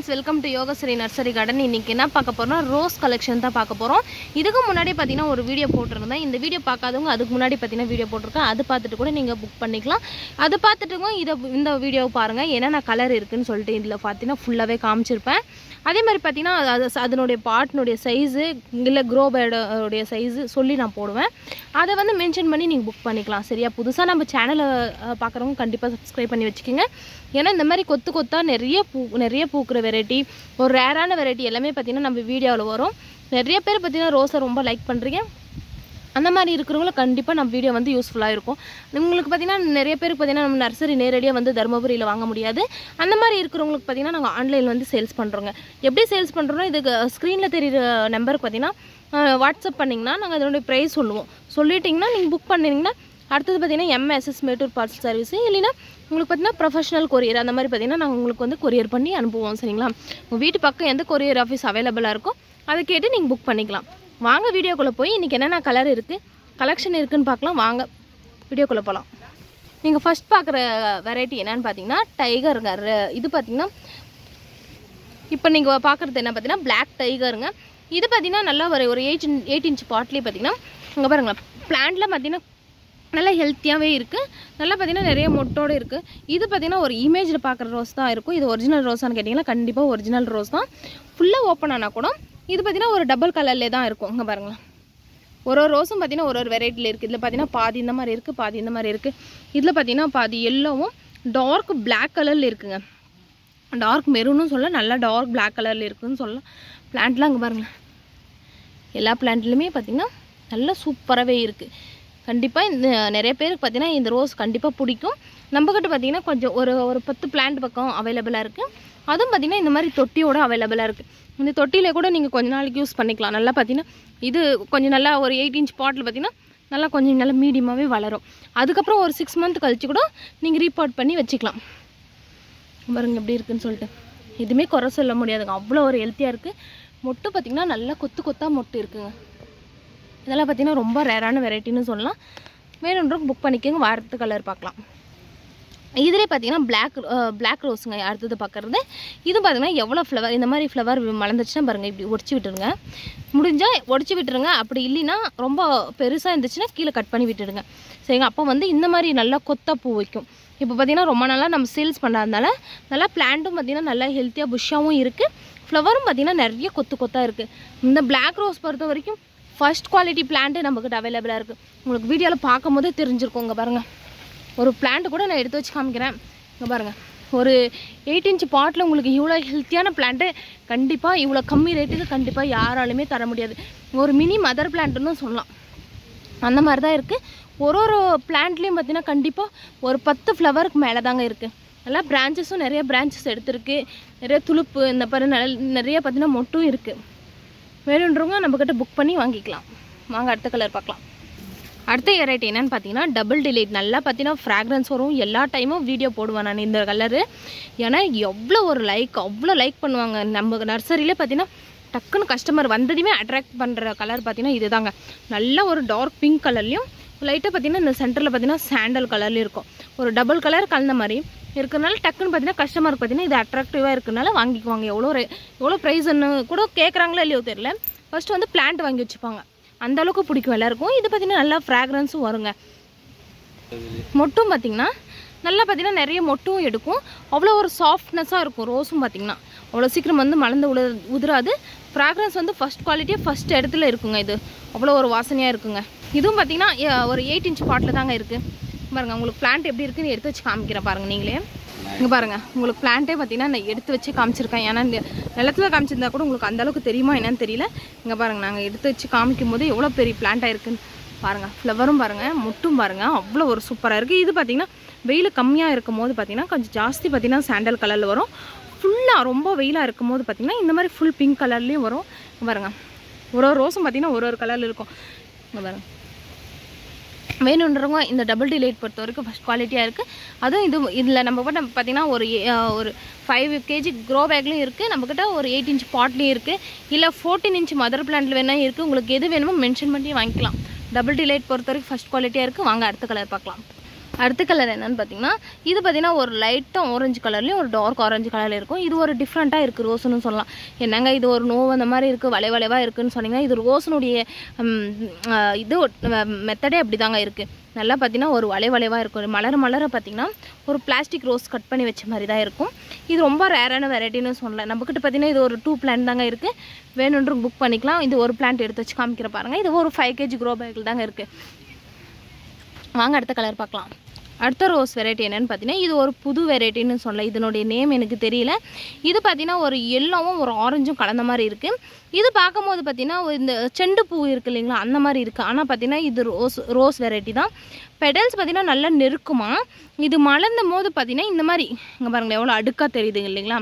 friends welcome to Yogashree nursery garden இன்னைக்கு என்ன பார்க்க போறோம்னா ரோஸ் கலெக்ஷன் தான் பார்க்க போகிறோம் இதுக்கு முன்னாடி பார்த்தீங்கன்னா ஒரு வீடியோ போட்டிருந்தேன் இந்த வீடியோ பார்க்காதவங்க அதுக்கு முன்னாடி பார்த்தீங்கன்னா வீடியோ போட்டிருக்கேன் அது பார்த்துட்டு கூட நீங்கள் புக் பண்ணிக்கலாம் அது பார்த்துட்டுங்க இதை இந்த வீடியோ பாருங்கள் என்னென்ன கலர் இருக்குன்னு சொல்லிட்டு இதில் பார்த்தீங்கன்னா ஃபுல்லாகவே காமிச்சிருப்பேன் அதே மாதிரி பார்த்தீங்கன்னா அது- அது அதனுடைய பாட்டினுடைய சைஸு இல்லை க்ரோ பேடோடைய சைஸு சொல்லி நான் போடுவேன் அதை வந்து மென்ஷன் பண்ணி நீங்கள் புக் பண்ணிக்கலாம் சரியா புதுசாக நம்ம சேனலை பார்க்குறவங்க கண்டிப்பாக சப்ஸ்கிரைப் பண்ணி வச்சுக்கோங்க ஏன்னா இந்த மாதிரி கொத்து கொத்தா நிறைய பூ நிறைய பூக்கிற வெரைட்டி ஒரு ரேரான வெரைட்டி எல்லாமே பார்த்தீங்கன்னா நம்ம வீடியோவில் வரும் நிறைய பேர் பார்த்தீங்கன்னா ரோஸை ரொம்ப லைக் பண்ணுறீங்க அந்த மாதிரி இருக்கிறவங்களுக்கு கண்டிப்பாக நம்ம வீடியோ வந்து யூஸ்ஃபுல்லாக இருக்கும் உங்களுக்கு பார்த்தீங்கன்னா நிறைய பேருக்கு பார்த்தீங்கன்னா நம்ம நர்சரி நேரடியாக வந்து தருமபுரியில் வாங்க முடியாது அந்த மாதிரி இருக்கிறவங்களுக்கு பார்த்தீங்கன்னா நாங்கள் ஆன்லைனில் வந்து சேல்ஸ் பண்ணுறோங்க எப்படி சேல்ஸ் பண்ணுறோன்னா இதுக்கு ஸ்க்ரீனில் தெரியுற நம்பருக்கு பார்த்தீங்கன்னா வாட்ஸ்அப் பண்ணிங்கன்னா நாங்கள் அதனுடைய ப்ரைஸ் சொல்லுவோம் சொல்லிட்டிங்கன்னா நீங்கள் புக் பண்ணிங்கன்னா அடுத்தது பார்த்தீங்கன்னா எம்எஸ்எஸ் மேட்டூர் பார்சல் சர்வீஸ் இல்லைன்னா உங்களுக்கு பார்த்தீங்கன்னா ப்ரொஃபஷனல் கொரியர் அந்த மாதிரி பார்த்தீங்கன்னா நாங்கள் உங்களுக்கு வந்து கொரியர் பண்ணி அனுப்புவோம் சரிங்களா உங்கள் வீட்டு பக்கம் எந்த கொரியர் ஆஃபீஸ் அவைலபிளாக இருக்கோ அதை கேட்டு நீங்கள் புக் பண்ணிக்கலாம் வாங்க வீடியோக்குள்ளே போய் இன்றைக்கி என்னென்ன கலர் இருக்குது கலெக்ஷன் இருக்குன்னு பார்க்கலாம் வாங்க வீடியோக்குள்ளே போகலாம் நீங்கள் ஃபஸ்ட் பார்க்குற வெரைட்டி என்னன்னு பார்த்தீங்கன்னா டைகருங்க ர- இது பார்த்தீங்கன்னா இப்போ நீங்கள் பார்க்குறது என்ன பார்த்தீங்கன்னா பிளாக் டைகருங்க இது பார்த்தீங்கன்னா நல்லா ஒரு ஒரு எயிட் எயிட் இன்ச் பாட்லேயே பார்த்தீங்கன்னா இங்கே பாருங்களேன் பிளான்ட்ல பார்த்தீங்கன்னா நல்லா ஹெல்த்தியாகவே இருக்குது நல்லா பார்த்தீங்கன்னா நிறைய மொட்டோடு இருக்குது இது பார்த்தீங்கன்னா ஒரு இமேஜில் பார்க்குற ரோஸ் தான் இருக்கும் இது ஒரிஜினல் ரோஸான்னு கேட்டிங்கன்னா கண்டிப்பாக ஒரிஜினல் ரோஸ் தான் ஃபுல்லாக ஓப்பன் ஆனால் கூட இது பார்த்தீங்கன்னா ஒரு டபுள் கலர்லேயே தான் இருக்கும் இங்கே பாருங்களேன் ஒரு ஒரு ரோஸும் பார்த்தீங்கன்னா ஒரு ஒரு வெரைட்டியில் இருக்குது இதில் பார்த்தீங்கன்னா பாதி இந்த மாதிரி இருக்குது பாதி இந்த மாதிரி இருக்குது இதில் பார்த்தீங்கன்னா பாதி எல்லோவும் டார்க் பிளாக் கலரில் இருக்குங்க டார்க் மெரூனும் சொல்லலாம் நல்லா டார்க் பிளாக் கலரில் இருக்குன்னு சொல்லலாம் பிளான்ட்லாம் அங்கே பாருங்களேன் எல்லா பிளான்ட்லையுமே பார்த்தீங்கன்னா நல்லா சூப்பராகவே இருக்குது கண்டிப்பாக இந்த நிறைய பேருக்கு பார்த்தீங்கன்னா இந்த ரோஸ் கண்டிப்பாக பிடிக்கும் நம்மக்கிட்ட பார்த்தீங்கன்னா கொஞ்சம் ஒரு ஒரு பத்து பிளான்ட் பக்கம் அவைலபிளாக இருக்குது அதுவும் பார்த்தீங்கன்னா இந்த மாதிரி தொட்டியோட அவைலபிளாக இருக்குது இந்த தொட்டியில் கூட நீங்கள் கொஞ்ச நாளைக்கு யூஸ் பண்ணிக்கலாம் நல்லா பார்த்தீங்கன்னா இது கொஞ்சம் நல்லா ஒரு எயிட் இன்ச் பாட்டில் பார்த்தீங்கன்னா நல்லா கொஞ்சம் நல்லா மீடியமாகவே வளரும் அதுக்கப்புறம் ஒரு சிக்ஸ் மந்த் கழிச்சு கூட நீங்கள் ரீபார்ட் பண்ணி வச்சுக்கலாம் பாருங்க எப்படி இருக்குன்னு சொல்லிட்டு எதுவுமே குறை சொல்ல முடியாதுங்க அவ்வளோ ஒரு ஹெல்த்தியாக இருக்குது மொட்டு பார்த்திங்கன்னா நல்லா கொத்து கொத்தாக மொட்டு இருக்குங்க இதெல்லாம் பார்த்திங்கன்னா ரொம்ப ரேரான வெரைட்டின்னு சொல்லலாம் வேணுன்றவங்க புக் பண்ணிக்கோங்க வாரத்து கலர் பார்க்கலாம் இதிலே பார்த்தீங்கன்னா பிளாக் பிளாக் ரோஸுங்க அடுத்தது பார்க்குறது இது பார்த்தீங்கன்னா எவ்வளோ ஃப்ளவர் இந்த மாதிரி ஃப்ளவர் மலர்ந்துச்சுன்னா பாருங்கள் இப்படி ஒடிச்சு விட்டுருங்க முடிஞ்சால் ஒடிச்சு விட்டுருங்க அப்படி இல்லைன்னா ரொம்ப பெருசாக இருந்துச்சுன்னா கீழே கட் பண்ணி விட்டுடுங்க சரிங்க அப்போ வந்து இந்த மாதிரி நல்லா கொத்தா பூ வைக்கும் இப்போ பார்த்தீங்கன்னா ரொம்ப நாளாக நம்ம சேல்ஸ் பண்ணாதனால நல்லா பிளான்ட்டும் பார்த்தீங்கன்னா நல்லா ஹெல்த்தியாக புஷ்ஷாகவும் இருக்குது ஃப்ளவரும் பார்த்தீங்கன்னா நிறைய கொத்து கொத்தாக இருக்குது இந்த பிளாக் ரோஸ் பொறுத்த வரைக்கும் ஃபர்ஸ்ட் குவாலிட்டி பிளான்ட்டு நம்மக்கிட்ட அவைலபிளாக இருக்குது உங்களுக்கு வீடியோவில் பார்க்கும் போதே தெரிஞ்சிருக்கும் இங்கே பாருங்கள் ஒரு பிளான்ட் கூட நான் எடுத்து வச்சு காமிக்கிறேன் இங்கே பாருங்கள் ஒரு எயிட் இன்ச் பாட்டில் உங்களுக்கு இவ்வளோ ஹெல்த்தியான பிளான்ட்டு கண்டிப்பாக இவ்வளோ கம்மி ரேட்டுக்கு கண்டிப்பாக யாராலுமே தர முடியாது ஒரு மினி மதர் பிளான்ட்டுன்னு சொல்லலாம் அந்த மாதிரி தான் இருக்குது ஒரு ஒரு பிளான்ட்லேயும் பார்த்தீங்கன்னா கண்டிப்பாக ஒரு பத்து ஃப்ளவருக்கு மேலே தாங்க இருக்குது நல்லா பிரான்ச்சஸும் நிறைய பிரான்ச்சஸ் எடுத்திருக்கு நிறைய துளுப்பு இந்த மாதிரி நல்ல- நிறைய பார்த்தீங்கன்னா மொட்டும் இருக்குது வேணுன்றவங்க நம்மக்கிட்ட புக் பண்ணி வாங்கிக்கலாம் வாங்க அடுத்த கலர் பார்க்கலாம் அடுத்த வெரைட்டி என்னன்னு பார்த்தீங்கன்னா டபுள் டிலைட் நல்லா பார்த்தீங்கன்னா ஃப்ராக்ரன்ஸ் வரும் எல்லா டைமும் வீடியோ போடுவேன் நான் இந்த கலரு ஏன்னா எவ்வளோ ஒரு லைக் அவ்வளோ லைக் பண்ணுவாங்க நம்ம நர்சரியிலே பார்த்தீங்கன்னா டக்குன்னு கஸ்டமர் வந்ததுமே அட்ராக்ட் பண்ணுற கலர் பார்த்தீங்கன்னா இதுதாங்க நல்ல ஒரு டார்க் பிங்க் கலர்லையும் லைட்டாக பார்த்தீங்கன்னா இந்த சென்டரில் பார்த்தீங்கன்னா சாண்டல் கலர்லேயும் இருக்கும் ஒரு டபுள் கலர் கலந்த மாதிரி இருக்கிறனால டக்குன்னு பார்த்தீங்கன்னா கஸ்டமருக்கு பார்த்தீங்கன்னா இது அட்ராக்டிவாக இருக்கனால வாங்கிக்குவாங்க எவ்வளோ ரே எவ்வளோ ப்ரைஸ்ன்னு கூட கேட்குறாங்களோ இல்லையோ தெரியல ஃபர்ஸ்ட் வந்து பிளான்ட் வாங்கி வச்சுப்பாங்க அந்த அளவுக்கு பிடிக்கும் எல்லாருக்கும் இது பார்த்தீங்கன்னா நல்லா ஃப்ராக்ரன்ஸும் வருங்க மொட்டும் பார்த்தீங்கன்னா நல்லா பார்த்தீங்கன்னா நிறைய மொட்டும் எடுக்கும் அவ்வளோ ஒரு சாஃப்ட்னஸாக இருக்கும் ரோஸும் பார்த்தீங்கன்னா அவ்வளோ சீக்கிரம் வந்து மலர்ந்து உல உதிராது ஃப்ராக்ரன்ஸ் வந்து ஃபஸ்ட் குவாலிட்டியாக ஃபஸ்ட் இடத்துல இருக்குங்க இது அவ்வளோ ஒரு வாசனையாக இருக்குங்க இதுவும் பார்த்தீங்கன்னா எ- ஒரு எயிட் இன்ச் பாட்டில் தாங்க இருக்குது பாருங்கள் உங்களுக்கு பிளான்ட் எப்படி இருக்குன்னு எடுத்து வச்சு காமிக்கிறேன் பாருங்கள் நீங்களே இங்கே பாருங்கள் உங்களுக்கு பிளான்ட்டே பார்த்தீங்கன்னா நான் எடுத்து வச்சு காமிச்சிருக்கேன் ஏன்னா இந்த நிலத்துல காமிச்சிருந்தா கூட உங்களுக்கு அந்த அளவுக்கு தெரியுமா என்னன்னு தெரியல இங்கே பாருங்கள் நாங்கள் எடுத்து வச்சு காமிக்கும் போது எவ்வளோ பெரிய பிளான்ட்டாக இருக்குன்னு பாருங்கள் ஃப்ளவரும் பாருங்கள் முட்டும் பாருங்கள் அவ்வளோ ஒரு சூப்பராக இருக்குது இது பார்த்தீங்கன்னா வெயில் கம்மியாக இருக்கும் போது பார்த்தீங்கன்னா கொஞ்சம் ஜாஸ்தி பார்த்தீங்கன்னா சாண்டல் கலரில் வரும் ஃபுல்லாக ரொம்ப வெயிலாக இருக்கும் போது பார்த்தீங்கன்னா இந்த மாதிரி ஃபுல் பிங்க் கலர்லேயும் வரும் இங்க பாருங்க ஒரு ஒரு ரோஸும் பார்த்தீங்கன்னா ஒரு ஒரு கலரில் இருக்கும் இங்கே பாருங்க வேணுன்றவங்க இந்த டபுள் டிலைட் பொறுத்த வரைக்கும் ஃபஸ்ட் குவாலிட்டியாக இருக்குது அதுவும் இது இதில் நம்ம கிட்ட பார்த்தீங்கன்னா ஒரு ஏ- அஹ் ஒரு ஃபைவ் கேஜி க்ரோ பேக்லேயும் இருக்குது நம்மக்கிட்ட ஒரு எயிட் இன்ச் பாட்லேயும் இருக்குது இல்லை ஃபோர்டீன் இன்ச் மதர் பிளான்ட்ல வேணால் இருக்குது உங்களுக்கு எது வேணுமோ மென்ஷன் பண்ணி வாங்கிக்கலாம் டபுள் டிலைட் பொறுத்த வரைக்கும் ஃபஸ்ட் குவாலிட்டியாக இருக்குது வாங்க அடுத்த கலர் பார்க்கலாம் அடுத்த கலர் என்னன்னு பார்த்தீங்கன்னா இது பார்த்தீங்கன்னா ஒரு லைட்டாக ஆரஞ்சு கலர்லேயும் ஒரு டார்க் ஆரஞ்சு கலரில் இருக்கும் இது ஒரு டிஃப்ரெண்ட்டாக இருக்குது ரோஸ்னு சொல்லலாம் என்னங்க இது ஒரு நோ அந்த மாதிரி இருக்குது வளை வளைவாக இருக்குன்னு சொன்னீங்கன்னா இது ரோஸனுடைய ம், ஆ, இது மெத்தடே அப்படி தாங்க இருக்குது நல்லா பார்த்தீங்கன்னா ஒரு வளை வளைவாக இருக்கும் மலர் மலர பார்த்தீங்கன்னா ஒரு பிளாஸ்டிக் ரோஸ் கட் பண்ணி வச்ச மாதிரி தான் இருக்கும் இது ரொம்ப ரேரான வெரைட்டின்னு சொல்லலாம் நம்மக்கிட்ட பார்த்தீங்கன்னா இது ஒரு டூ பிளான்ட் தாங்க இருக்குது வேணுன்ற புக் பண்ணிக்கலாம் இது ஒரு பிளான்ட் எடுத்து வச்சு காமிக்கிற பாருங்க இது ஒரு ஃபைவ் கேஜி க்ரோ பேக்கில் தாங்க இருக்குது வாங்க அடுத்த கலர் பார்க்கலாம் அடுத்த ரோஸ் வெரைட்டி என்னன்னு பார்த்தீங்கன்னா இது ஒரு புது வெரைட்டின்னு சொல்லலாம் இதனுடைய நேம் எனக்கு தெரியல இது பார்த்தீங்கன்னா ஒரு எல்லோவும் ஒரு ஆரஞ்சும் கலந்த மாதிரி இருக்குது இது பார்க்கும்போது பார்த்தீங்கன்னா இந்த செண்டு பூ இருக்கு இல்லைங்களா அந்த மாதிரி இருக்குது ஆனால் பார்த்தீங்கன்னா இது ரோஸ் ரோஸ் வெரைட்டி தான் பெடல்ஸ் பார்த்தீங்கன்னா நல்லா நெருக்குமா இது மலர்ந்தும் போது பார்த்தீங்கன்னா இந்த மாதிரி இங்கே பாருங்களேன் எவ்வளோ அடுக்காக தெரியுது இல்லைங்களா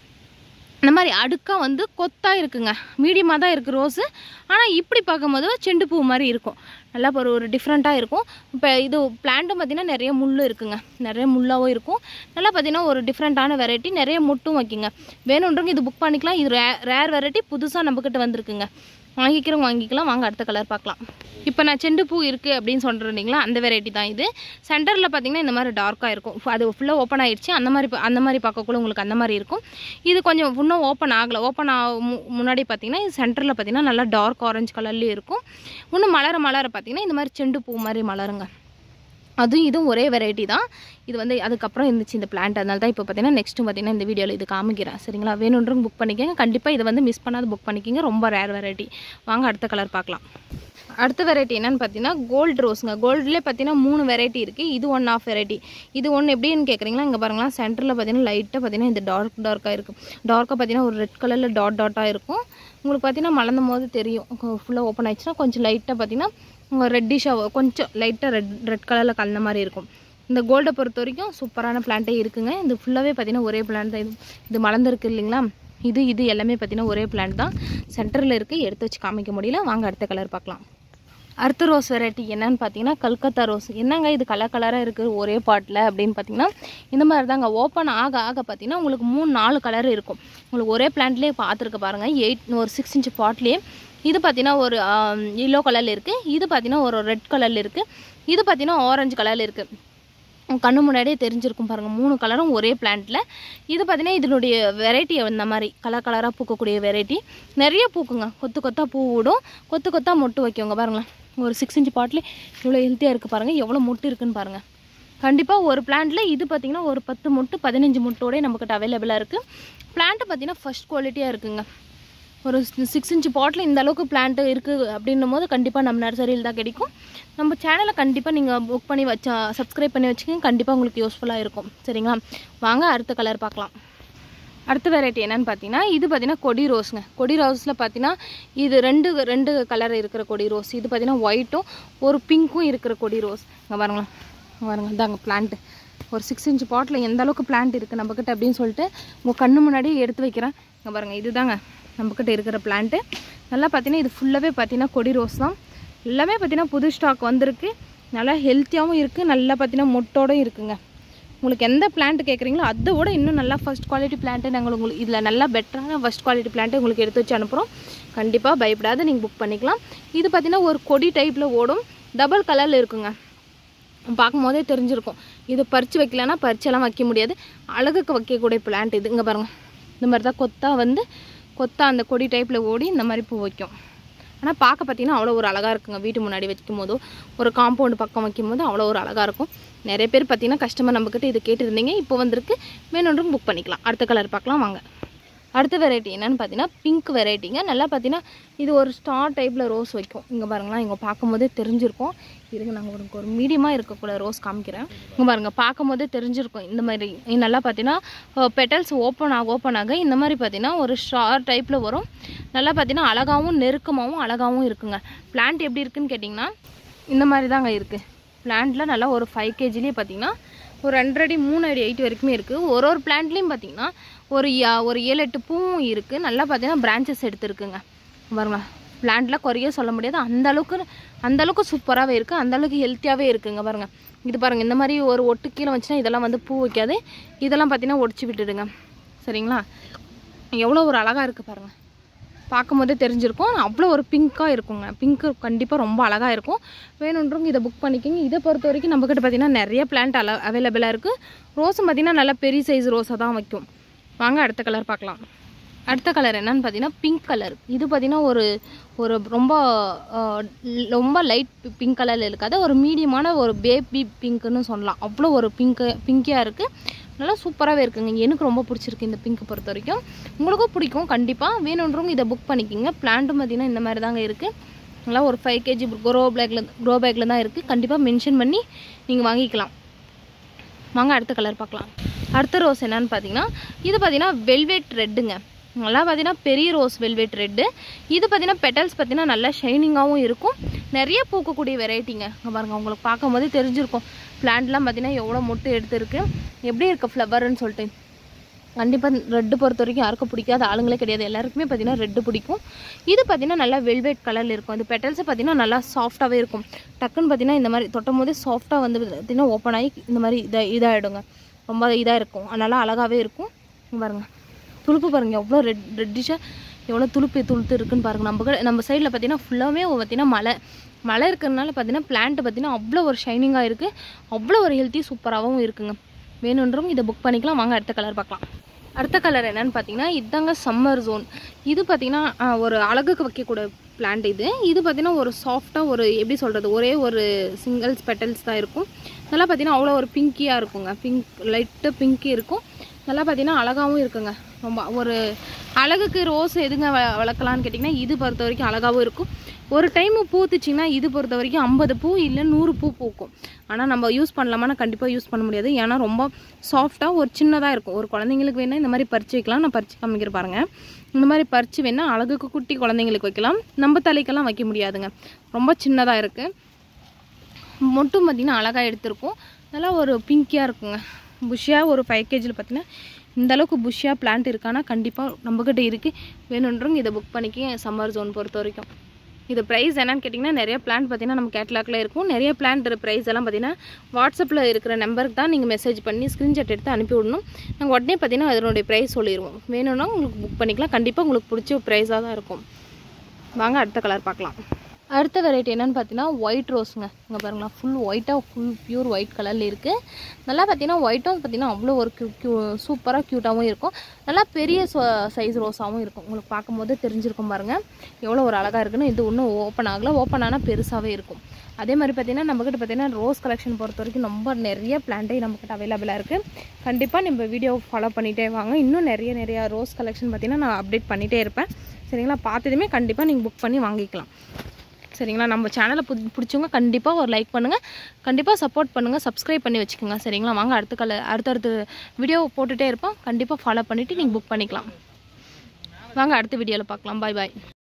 இந்த மாதிரி அடுக்காக வந்து கொத்தாக இருக்குங்க மீடியமாக தான் இருக்குது ரோஸு ஆனால் இப்படி பார்க்கும்போது செண்டு பூ மாதிரி இருக்கும் நல்லா ஒரு ஒரு டிஃப்ரெண்ட்டாக இருக்கும் இப்போ இது பிளான்ட்டும் பார்த்திங்கன்னா நிறைய முள் இருக்குங்க நிறைய முள்ளாகவும் இருக்கும் நல்லா பார்த்தீங்கன்னா ஒரு டிஃப்ரெண்ட்டான வெரைட்டி நிறைய முட்டும் வைக்குங்க வேணுன்றவங்க இது புக் பண்ணிக்கலாம் இது ரே ரேர் வெரைட்டி புதுசாக நம்மக்கிட்ட வந்திருக்குங்க வாங்கிக்கிறவங்க வாங்கிக்கலாம் வாங்க அடுத்த கலர் பார்க்கலாம் இப்போ நான் செண்டு பூ இருக்குது அப்படின்னு சொல்கிறீங்களா அந்த வெரைட்டி தான் இது சென்டரில் பார்த்தீங்கன்னா இந்த மாதிரி டார்க்காக இருக்கும் அது ஃபுல்லாக ஓப்பன் ஆயிடுச்சு அந்த மாதிரி பா- அந்த மாதிரி பார்க்கக்குள்ள உங்களுக்கு அந்த மாதிரி இருக்கும் இது கொஞ்சம் இன்னும் ஓப்பன் ஆகலை ஓப்பன் ஆ மு- முன்னாடி பார்த்தீங்கன்னா இது சென்டரில் பார்த்தீங்கன்னா நல்லா டார்க் ஆரஞ்சு கலர்லேயும் இருக்கும் இன்னும் மலர மலர பார்த்தீங்கன்னா இந்த மாதிரி செண்டு பூ மாதிரி மலருங்க அதுவும் இதுவும் ஒரே வெரைட்டி தான் இது வந்து அதுக்கப்புறம் இருந்துச்சு இந்த பிளான்ட் அதனால தான் இப்போ பார்த்தீங்கன்னா நெக்ஸ்ட்டு பார்த்தீங்கன்னா இந்த வீடியோவில் இது காமிக்கிறேன் சரிங்களா வேணுன்றவங்க புக் பண்ணிக்கோங்க கண்டிப்பாக இதை வந்து மிஸ் பண்ணாத புக் பண்ணிக்கிங்க ரொம்ப ரேர் வெரைட்டி வாங்க அடுத்த கலர் பார்க்கலாம் அடுத்த வெரைட்டி என்னன்னு பார்த்தீங்கன்னா கோல்டு ரோஸுங்க கோல்டுலேயே பார்த்தீங்கன்னா மூணு வெரைட்டி இருக்குது இது ஒன் ஆஃப் வெரைட்டி இது ஒன்று எப்படின்னு கேட்குறீங்களா இங்கே பாருங்களா சென்டரில் பார்த்தீங்கன்னா லைட்டாக பார்த்தீங்கன்னா இந்த டார்க் டார்க்காக இருக்கும் டார்க்காக பார்த்தீங்கன்னா ஒரு ரெட் கலரில் டாட் டாட்டாக இருக்கும் உங்களுக்கு பார்த்தீங்கன்னா மலர்ந்தும் போது தெரியும் ஃபுல்லாக ஓப்பன் ஆயிடுச்சுன்னா கொஞ்சம் லைட்டாக பார்த்தீங்கன்னா ரெட்டிஷாக கொஞ்சம் லைட்டாக ரெட் ரெட் கலரில் கலந்த மாதிரி இருக்கும் இந்த கோல்டை பொறுத்த வரைக்கும் சூப்பரான பிளான்ட்டே இருக்குங்க இது ஃபுல்லாகவே பார்த்தீங்கன்னா ஒரே பிளான்ட் தான் இது இது மலர்ந்துருக்கு இல்லைங்களா இது இது எல்லாமே பார்த்தீங்கன்னா ஒரே பிளான்ட் தான் சென்டரில் இருக்குது எடுத்து வச்சு காமிக்க முடியல வாங்க அடுத்த கலர் பார்க்கலாம் அடுத்த ரோஸ் வெரைட்டி என்னன்னு பார்த்தீங்கன்னா கல்கத்தா ரோஸ் என்னங்க இது கலர் கலராக இருக்குது ஒரே பாட்டில் அப்படின்னு பார்த்தீங்கன்னா இந்த மாதிரி தாங்க ஓப்பன் ஆக ஆக பார்த்தீங்கன்னா உங்களுக்கு மூணு நாலு கலர் இருக்கும் உங்களுக்கு ஒரே பிளான்ட்லேயே பார்த்துருக்க பாருங்கள் எயிட் ஒரு சிக்ஸ் இன்ச் பாட்லேயே இது பார்த்தீங்கன்னா ஒரு எல்லோ கலரில் இருக்குது இது பார்த்தீங்கன்னா ஒரு ரெட் கலரில் இருக்குது இது பார்த்தீங்கன்னா ஆரஞ்சு கலரில் இருக்குது உங்க கண்ணு முன்னாடியே தெரிஞ்சிருக்கும் பாருங்கள் மூணு கலரும் ஒரே பிளான்ட்டில் இது பார்த்தீங்கன்னா இதனுடைய வெரைட்டி இந்த மாதிரி கலர் கலராக பூக்கக்கூடிய வெரைட்டி நிறைய பூக்குங்க கொத்து கொத்தாக பூ விடும் கொத்து கொத்தாக மொட்டு வைக்குங்க பாருங்களேன் ஒரு சிக்ஸ் இன்ச் பாட்டில் இவ்வளோ ஹெல்த்தியாக இருக்குது பாருங்கள் எவ்வளோ மொட்டு இருக்குன்னு பாருங்கள் கண்டிப்பாக ஒரு பிளான்ட்டில் இது பார்த்திங்கன்னா ஒரு பத்து மொட்டு பதினஞ்சு மொட்டோடய நம்மக்கிட்ட அவைலபிளாக இருக்குது பிளான்ட்டு பார்த்திங்கன்னா ஃபஸ்ட் குவாலிட்டியாக இருக்குங்க ஒரு சிக்ஸ் இன்ச் பாட்டில் இந்த அளவுக்கு பிளான்ட்டு இருக்குது அப்படின்னும் போது கண்டிப்பாக நம்ம நர்சரியில் தான் கிடைக்கும் நம்ம சேனலை கண்டிப்பாக நீங்கள் புக் பண்ணி வச்சா சப்ஸ்கிரைப் பண்ணி வச்சுக்கோங்க கண்டிப்பாக உங்களுக்கு யூஸ்ஃபுல்லாக இருக்கும் சரிங்களா வாங்க அடுத்த கலர் பார்க்கலாம் அடுத்த வெரைட்டி என்னன்னு பார்த்தீங்கன்னா இது பார்த்தீங்கன்னா கொடி ரோஸுங்க கொடி ரோஸில் பார்த்தீங்கன்னா இது ரெண்டு ரெண்டு கலர் இருக்கிற கொடி ரோஸ் இது பார்த்தீங்கன்னா ஒயிட்டும் ஒரு பிங்க்கும் இருக்கிற கொடி ரோஸ் இங்கே பாருங்களேன் இங்க பாருங்க இதாங்க பிளான்ட்டு ஒரு சிக்ஸ் இன்ச் பாட்டில் எந்த அளவுக்கு பிளான்ட் இருக்குது நம்மக்கிட்ட அப்படின்னு சொல்லிட்டு உங்கள் கண்ணு முன்னாடியே எடுத்து வைக்கிறேன் இங்கே பாருங்கள் இதுதாங்க நம்மக்கிட்ட இருக்கிற பிளான்ட்டு நல்லா பார்த்தீங்கன்னா இது ஃபுல்லாகவே பார்த்தீங்கன்னா கொடி ரோஸ் தான் எல்லாமே பார்த்தீங்கன்னா புது ஸ்டாக் வந்திருக்கு நல்லா ஹெல்த்தியாகவும் இருக்குது நல்லா பார்த்தீங்கன்னா மொட்டோடும் இருக்குங்க உங்களுக்கு எந்த பிளான்ட் கேட்குறீங்களோ அதை விட இன்னும் நல்லா ஃபஸ்ட் குவாலிட்டி பிளான்ட்டு நாங்கள் உங்களுக்கு இதில் நல்லா பெட்டரான ஃபஸ்ட் குவாலிட்டி பிளான்ட்டு உங்களுக்கு எடுத்து வச்சு அனுப்புகிறோம் கண்டிப்பாக பயப்படாத நீங்கள் புக் பண்ணிக்கலாம் இது பார்த்தீங்கன்னா ஒரு கொடி டைப்பில் ஓடும் டபுள் கலரில் இருக்குங்க பார்க்கும் போதே தெரிஞ்சிருக்கும் இது பறித்து வைக்கலன்னா பறிச்செல்லாம் வைக்க முடியாது அழகுக்கு வைக்கக்கூடிய பிளான்ட் இது இங்கே பாருங்கள் இந்த மாதிரி தான் கொத்தா வந்து கொத்தா அந்த கொடி டைப்பில் ஓடி இந்த மாதிரி பூ வைக்கும் ஆனால் பார்க்க பார்த்தீங்கன்னா அவ்வளோ ஒரு அழகாக இருக்குங்க வீட்டு முன்னாடி வைக்கும் போதோ ஒரு காம்பவுண்டு பக்கம் வைக்கும் போது அவ்வளோ ஒரு அழகாக இருக்கும் நிறைய பேர் பார்த்தீங்கன்னா கஸ்டமர் நம்மக்கிட்ட இது கேட்டிருந்தீங்க இப்போ வந்திருக்கு வேணுன்றும் புக் பண்ணிக்கலாம் அடுத்த கலர் பார்க்கலாம் வாங்க அடுத்த வெரைட்டி என்னன்னு பார்த்தீங்கன்னா பிங்க் வெரைட்டிங்க நல்லா பார்த்தீங்கன்னா இது ஒரு ஸ்டார் டைப்பில் ரோஸ் வைக்கும் இங்கே பாருங்களேன் இங்கே பார்க்கும்போதே தெரிஞ்சிருக்கும் இருங்க நாங்கள் உங்களுக்கு ஒரு மீடியமாக இருக்கக்கூடிய ரோஸ் காமிக்கிறேன் இங்கே பாருங்க பார்க்கும்போதே தெரிஞ்சிருக்கும் இந்த மாதிரி இது நல்லா பார்த்தீங்கன்னா பெட்டல்ஸ் ஓப்பன் ஆக ஓப்பன் ஆக இந்த மாதிரி பார்த்தீங்கன்னா ஒரு ஸ்டார் டைப்பில் வரும் நல்லா பார்த்தீங்கன்னா அழகாவும் நெருக்கமாகவும் அழகாவும் இருக்குங்க பிளான்ட் எப்படி இருக்குன்னு கேட்டிங்கன்னா இந்த மாதிரி தாங்க இருக்குது பிளான்ட்டில் நல்லா ஒரு ஃபைவ் கேஜிலேயே பார்த்தீங்கன்னா ஒரு ரெண்டரை அடி மூணு அடி ஹைட் வரைக்குமே இருக்குது ஒரு ஒரு பிளான்ட்லேயும் பார்த்தீங்கன்னா ஒரு யா- ஒரு ஏழு எட்டு பூவும் இருக்குது நல்லா பார்த்தீங்கன்னா பிரான்ச்சஸ் எடுத்துருக்குங்க பாருங்க பிளான்ட்ல குறைய சொல்ல முடியாது அந்த அளவுக்கு அந்த அளவுக்கு சூப்பராகவே இருக்குது அந்த அளவுக்கு ஹெல்த்தியாகவே இருக்குங்க பாருங்க இது பாருங்க இந்த மாதிரி ஒரு ஒட்டு கீழே வச்சுன்னா இதெல்லாம் வந்து பூ வைக்காது இதெல்லாம் பார்த்தீங்கன்னா ஒடிச்சு விட்டுடுங்க சரிங்களா எவ்வளோ ஒரு அழகாக இருக்குது பாருங்க பார்க்கும்போதே தெரிஞ்சிருக்கும் அவ்வளோ ஒரு பிங்க்காக இருக்குங்க பிங்க்கு கண்டிப்பாக ரொம்ப அழகாக இருக்கும் வேணுன்றவங்க இதை புக் பண்ணிக்கோங்க இதை பொறுத்த வரைக்கும் நம்மக்கிட்ட பார்த்தீங்கன்னா நிறைய பிளான்ட் அல அவைலபிளாக இருக்குது ரோஸும் பார்த்தீங்கன்னா நல்லா பெரிய சைஸ் ரோஸாக தான் வைக்கும் வாங்க அடுத்த கலர் பார்க்கலாம் அடுத்த கலர் என்னன்னு பார்த்தீங்கன்னா பிங்க் கலர் இது பார்த்தீங்கன்னா ஒரு ஒரு ரொம்ப ஆஹ், ரொம்ப லைட் பிங்க் கலரில் இருக்காது ஒரு மீடியமான ஒரு பேபி பிங்க்குன்னு சொல்லலாம் அவ்வளோ ஒரு பிங்க்கு பிங்கியாக இருக்குது நல்லா சூப்பராகவே இருக்குங்க எனக்கு ரொம்ப பிடிச்சிருக்கு இந்த பிங்க் பொறுத்த வரைக்கும் உங்களுக்கும் பிடிக்கும் கண்டிப்பாக வேணுன்றவங்க இதை புக் பண்ணிக்கிங்க பிளான்ட்டும் பார்த்தீங்கன்னா இந்த மாதிரி தாங்க இருக்குது நல்லா ஒரு ஃபைவ் கேஜி க்ரோ பேக்கில் க்ரோ பேக்கில் தான் இருக்குது கண்டிப்பாக மென்ஷன் பண்ணி நீங்கள் வாங்கிக்கலாம் வாங்க அடுத்த கலர் பார்க்கலாம் அடுத்த ரோஸ் என்னன்னு பார்த்தீங்கன்னா இது பார்த்தீங்கன்னா வெல்வெட் ரெட்டுங்க நல்லா பார்த்தீங்கன்னா பெரிய ரோஸ் வெல்வெட் ரெட்டு இது பார்த்தீங்கன்னா பெட்டல்ஸ் பார்த்தீங்கன்னா நல்லா ஷைனிங்காகவும் இருக்கும் நிறைய பூக்கக்கூடிய வெரைட்டிங்க இங்கே பாருங்க உங்களுக்கு பார்க்கும்போதே தெரிஞ்சிருக்கும் பிளான்ட்லாம் பார்த்தீங்கன்னா எவ்வளோ மொட்டு எடுத்துருக்கு எப்படி இருக்கு ஃப்ளவர்னு சொல்லிட்டு கண்டிப்பாக ரெட்டு பொறுத்த வரைக்கும் யாருக்கும் பிடிக்காத ஆளுங்களே கிடையாது எல்லாருக்குமே பார்த்தீங்கன்னா ரெட்டு பிடிக்கும் இது பார்த்தீங்கன்னா நல்லா வெல்வெட் கலரில் இருக்கும் இந்த பெட்டல்ஸை பார்த்தீங்கன்னா நல்லா சாஃப்டாகவே இருக்கும் டக்குன்னு பார்த்தீங்கன்னா இந்த மாதிரி தொட்டும் போதே சாஃப்டாக வந்து பார்த்தீங்கன்னா ஓப்பன் ஆகி இந்த மாதிரி இதாக இதாகிடுங்க ரொம்ப இதாக இருக்கும் நல்லா அழகாகவே இருக்கும் இங்க பாருங்க துளுப்பு பாருங்க எவ்வளோ ரெட் ரெட்டிஷாக எவ்வளோ துளுப்பு துளுத்து இருக்குன்னு பாருங்க நம்ம கூட- நம்ம சைடில் பார்த்தீங்கன்னா ஃபுல்லாகவே பார்த்தீங்கன்னா மலை மழை இருக்கிறதுனால பார்த்தீங்கன்னா பிளான்ட் பார்த்தீங்கன்னா அவ்வளோ ஒரு ஷைனிங்காக இருக்குது அவ்வளோ ஒரு ஹெல்த்தி சூப்பராகவும் இருக்குங்க வேணுன்றவங்க இதை புக் பண்ணிக்கலாம் வாங்க அடுத்த கலர் பார்க்கலாம் அடுத்த கலர் என்னன்னு பார்த்தீங்கன்னா இதாங்க சம்மர் ஜோன் இது பார்த்தீங்கன்னா ஆஹ், ஒரு அழகுக்கு வைக்கக்கூடிய பிளான்ட் இது இது பார்த்தீங்கன்னா ஒரு சாஃப்டாக ஒரு எப்படி சொல்கிறது ஒரே ஒரு சிங்கிள்ஸ் பெட்டல்ஸ் தான் இருக்கும் நல்லா பார்த்தீங்கன்னா அவ்வளோ ஒரு பிங்கியாக இருக்குங்க பிங்க் லைட்டாக பிங்கி இருக்கும் நல்லா பார்த்தீங்கன்னா அழகாகவும் இருக்குங்க ரொம்ப ஒரு அழகுக்கு ரோஸ் எதுங்க வ- வளர்க்கலான்னு கேட்டிங்கன்னா இது பொறுத்த வரைக்கும் அழகாகவும் இருக்கும் ஒரு டைம் பூத்துச்சிங்கன்னா இது பொறுத்த வரைக்கும் ஐம்பது பூ இல்லை நூறு பூ பூக்கும் ஆனால் நம்ம யூஸ் பண்ணலாமான்னா கண்டிப்பாக யூஸ் பண்ண முடியாது ஏன்னா ரொம்ப சாஃப்டாக ஒரு சின்னதாக இருக்கும் ஒரு குழந்தைங்களுக்கு வேணால் இந்த மாதிரி பறித்து வைக்கலாம் நான் பறித்து காமிக்கிற பாருங்க இந்த மாதிரி பறித்து வேணால் அழகுக்கு குட்டி குழந்தைங்களுக்கு வைக்கலாம் நம்ம தலைக்கெல்லாம் வைக்க முடியாதுங்க ரொம்ப சின்னதாக இருக்குது மொட்டும் பார்த்திங்கன்னா அழகாக எடுத்திருக்கும் நல்லா ஒரு பிங்கியாக இருக்குங்க புஷ்ஷியாக ஒரு ஃபைவ் கேஜியில் பார்த்தீங்கன்னா இந்த அளவுக்கு புஷ்ஷியாக பிளான்ட் இருக்கானா கண்டிப்பாக நம்மக்கிட்ட இருக்குது வேணுன்றவங்க இதை புக் பண்ணிக்க சம்மர் ஜோன் பொறுத்த வரைக்கும் இது ப்ரைஸ் என்னன்னு கேட்டிங்கன்னா நிறைய பிளான்ட் பார்த்தீங்கன்னா நம்ம கேட்லாக்ல இருக்கும் நிறைய பிளான்ட் ப்ரைஸ் எல்லாம் பார்த்தீங்கன்னா வாட்ஸ்அப்பில் இருக்கிற நம்பருக்கு தான் நீங்கள் மெசேஜ் பண்ணி ஸ்க்ரீன்ஷாட் எடுத்து அனுப்பி விடணும் நாங்கள் உடனே பார்த்தீங்கன்னா அதனுடைய ப்ரைஸ் சொல்லிடுவோம் வேணும்னா உங்களுக்கு புக் பண்ணிக்கலாம் கண்டிப்பாக உங்களுக்கு பிடிச்ச ப்ரைஸாக தான் இருக்கும் வாங்க அடுத்த கலர் பார்க்கலாம் அடுத்த வெரைட்டி என்னன்னு பார்த்தீங்கன்னா ஒயிட் ரோஸுங்க இங்கே பாருங்களா ஃபுல் ஒயிட்டாக ஃபுல் பியூர் ஒயிட் கலரில் இருக்குது நல்லா பார்த்தீங்கன்னா ஒயிட்டும் பார்த்தீங்கன்னா அவ்வளோ ஒரு க்யூ க்யூ சூப்பராக க்யூட்டாகவும் இருக்கும் நல்லா பெரிய சைஸ் ரோஸாகவும் இருக்கும் உங்களுக்கு பார்க்கும்போது தெரிஞ்சிருக்கும் பாருங்கள் எவ்வளோ ஒரு அழகாக இருக்குன்னு இது இன்னும் ஓப்பன் ஆகல ஓப்பன் ஆனால் பெருசாகவே இருக்கும் அதே மாதிரி பார்த்தீங்கன்னா நம்மக்கிட்ட பார்த்தீங்கன்னா ரோஸ் கலெக்ஷன் பொறுத்த வரைக்கும் ரொம்ப நிறைய பிளான்ட்டே நம்மக்கிட்ட அவைலபிளாக இருக்குது கண்டிப்பாக நம்ம வீடியோ ஃபாலோ பண்ணிகிட்டே வாங்க இன்னும் நிறைய நிறைய ரோஸ் கலெக்ஷன் பார்த்தீங்கன்னா நான் அப்டேட் பண்ணிகிட்டே இருப்பேன் சரிங்களா பார்த்ததுமே கண்டிப்பாக நீங்கள் புக் பண்ணி வாங்கிக்கலாம் சரிங்களா நம்ம சேனலை புடி பிடிச்சவங்க கண்டிப்பாக ஒரு லைக் பண்ணுங்கள் கண்டிப்பாக சப்போர்ட் பண்ணுங்கள் சப்ஸ்கிரைப் பண்ணி வச்சுக்கோங்க சரிங்களா வாங்க அடுத்த கல அடுத்தடுத்து வீடியோ போட்டுகிட்டே இருப்போம் கண்டிப்பாக ஃபாலோ பண்ணிவிட்டு நீங்கள் புக் பண்ணிக்கலாம் வாங்க அடுத்த வீடியோவில் பார்க்கலாம் பாய் பாய்